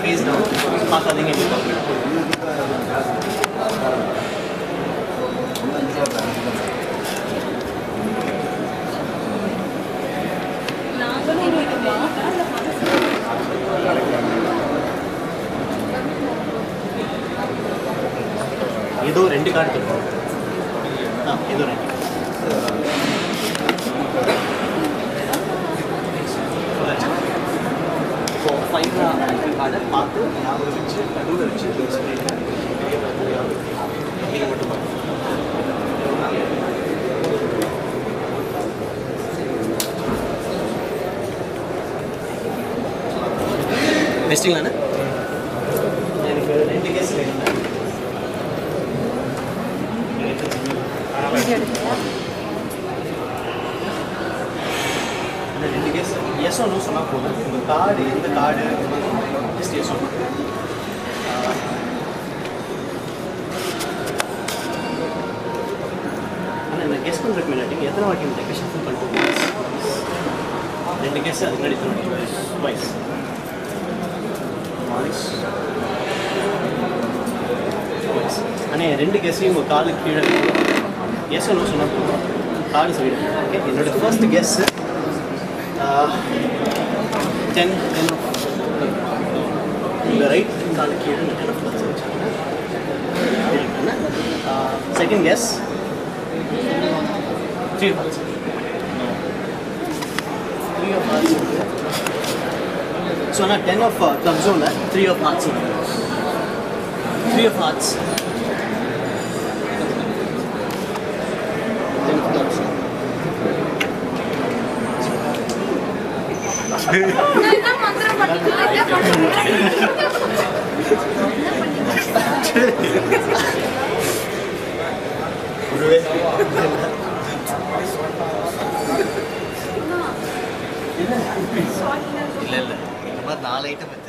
face down பார்க்காதீங்க நீங்கள் ஏதோ ரெண்டு கார்டு இருக்கும் ஆ ஏதோ ரெண்டு இப்போ ஃபைவ் கார்டை பார்த்து ஞாபகம் வச்சு நடுவில் வச்சு நீங்கள் மட்டும் பாருங்க பெஸ்டிங்களாண்ணே எனக்கு ரெண்டு கேஸ் வேணுண்ணே அந்த ரெண்டு கேஸ் எஸ் ஒன்றும் சொன்னால் போதும் உங்கள் கார்டு எந்த கார்டு ஜஸ்ட் எஸ் ஒன்று ஆனால் இந்த கெஸ் பண்ணுறதுக்கு முன்னாடி எத்தனை வாட்டி இந்த டெக்கை ஷஃபில் பண்ணிட்டு ரெண்டு கேஸ் அதுக்கு முன்னாடி எத்தனை வாட்டி வாய்ஸ் வாய்ஸ் அண்ணே ரெண்டு கெஸ்ஸையும் உங்கள் காலுக்கு கீழே எஸ் ஒன்று சொன்னால் போதும் கார்டு சொல்லிடுங்க ஓகே என்னோட ஃபர்ஸ்ட் கெஸ் டென் டென் உங்கள் ரைட் காலு கீழே டென் ஆஃப் பர்சன்ட் வச்சாங்க second guess three of hearts three of hearts so ஆனால் டென் ஆஃப் கிளப்ஸும் இல்லை three of hearts three of hearts ten of clubs இல்லை இல்லை இந்த மாதிரி நாலு ஐட்டம்